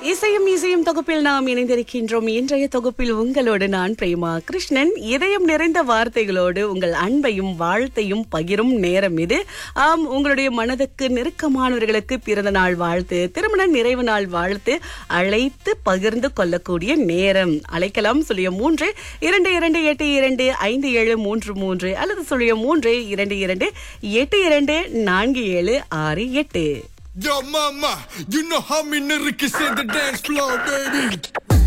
இசையும் இசையும் தொகுப்பில் நாம் இணைந்திருக்கின்றோம் இன்றைய தொகுப்பில் உங்களோடு நான் பிரேமா கிருஷ்ணன் இதயம் நிறைந்த வார்த்தைகளோடு உங்கள் அன்பையும் வாழ்த்தையும் பகிரும் நேரம் இது ஆம் உங்களுடைய மனதுக்கு நெருக்கமானவர்களுக்கு பிறந்த நாள் வாழ்த்து திருமண நிறைவு நாள் வாழ்த்து அழைத்து பகிர்ந்து கொள்ளக்கூடிய நேரம் அழைக்கலாம் சொல்லிய மூன்று இரண்டு இரண்டு எட்டு இரண்டு ஐந்து ஏழு மூன்று மூன்று அல்லது சொல்லிய மூன்று இரண்டு இரண்டு எட்டு இரண்டு நான்கு ஏழு ஆறு எட்டு Yo, mama, you know how me niggas in the dance floor, baby.